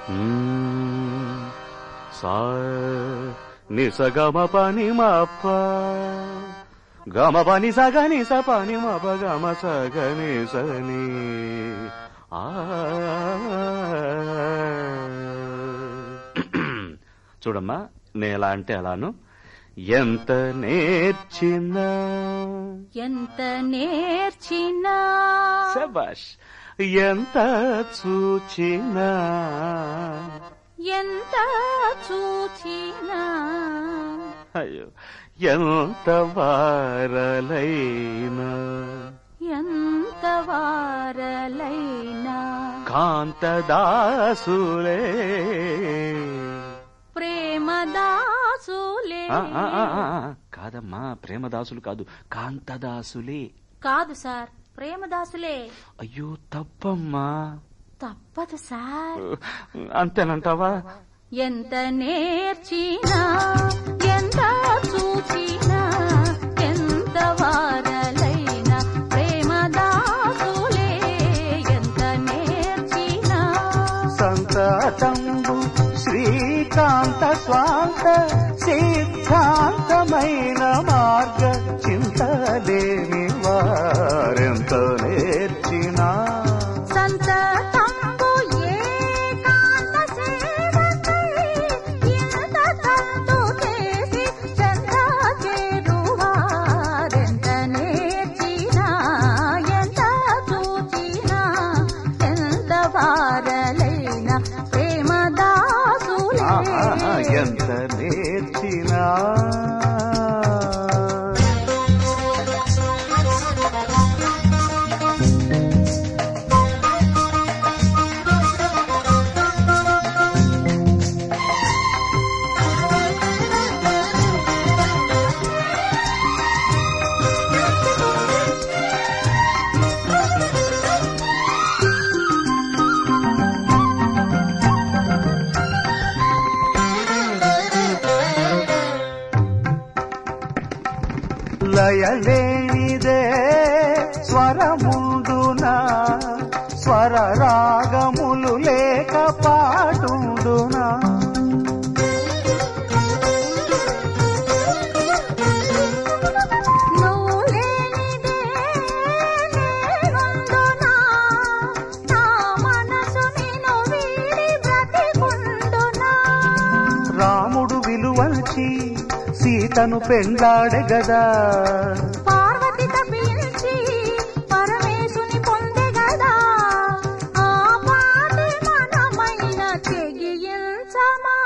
మ్మ్. సా నిస గమ పని మప్ప గమ పని సగ నిస పని మప గమ సగ నిసని ఆ చూడమ్మా నేను ఎలా అంటే అలాను ఎంత నేర్చినా ఎంత నేర్చినా శబాష్ ఎంత చూచినా ఎంత చూచినా అయ్యో ఎంత వారలైనా ఎంత వారలైనా కాంతదాసులే ప్రేమదాసులే ఆ, ఆ, ఆ, ఆ, ఆ, కాదమ్మా ప్రేమదాసులు కాదు కాంతదాసులే కాదు సార్ ప్రేమదాసులే అయ్యో తప్పమ్మా తప్పదు సార్ అంతేనంటావా ఎంత నేర్చినా ఎంత చూచినా ఎంత వారలైనా ప్రేమదాసులే ఎంత నేర్చినా సంతతంబు శ్రీకాంత స్వాంత సిద్ధాంతమైన మార్గ చింతలేని వారెంత నేర్చినా సంతతంబు ఏకాంత సేవకై ఇంత తంతు చేసి చెంత చేరువారెంత నేర్చినా ఎంత చూచినా ఎంత వారలైన ప్రేమదాసులే ఆ, ఆ, ఆ, ఎంత నేర్చినా లయలేనిదే స్వరముండునా స్వర రాగములు లేక పాడుండునా నువ్వు లేనిదే నేనుండునా నా మనసు నిన్ను వీడి బ్రతికుండునా రాముడు విలువల్చి సీతను పెండాడె గదా పార్వతి తప్పించి పరమేశుని పొందే గదా ఆ పాటి మనమైన తెగించమా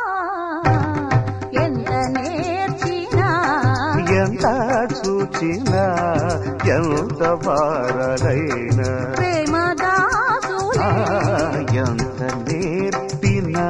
ఎంత నేర్చినా ఎంత చూచినా ఎంత వారలైనా ప్రేమదాసులే ఆ, ఎంత నేర్పినా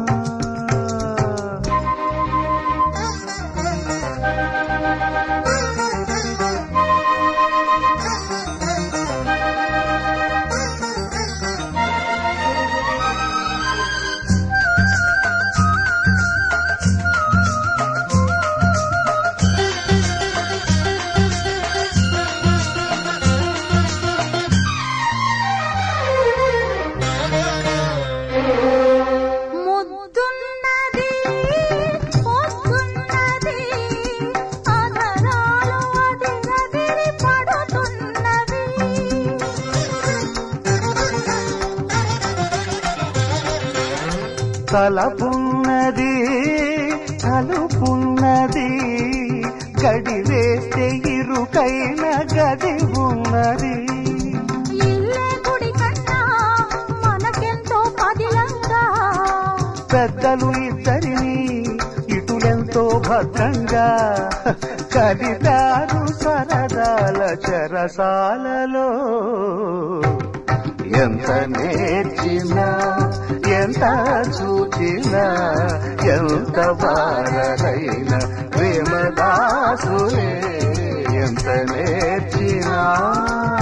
ముద్దున్నది పొద్దున్నది అధరాలు అదిరదిరి పడుతున్నవి తలపున్నది తలుపున్నది గడి వేస్తే ఇరుకైన గది ఉన్నది ఇల్లే గుడి కన్నా మనకెంతో పదిలంగా పెద్దలు ఇద్దరిని ఇటులెంతో భద్రంగా కలిపారు సరదాల చెరసాలలో ఎంత నేర్చినా ఎంత చూచినా ఎంత వారైన ప్రేమదాసులే ఎంత నేర్చినా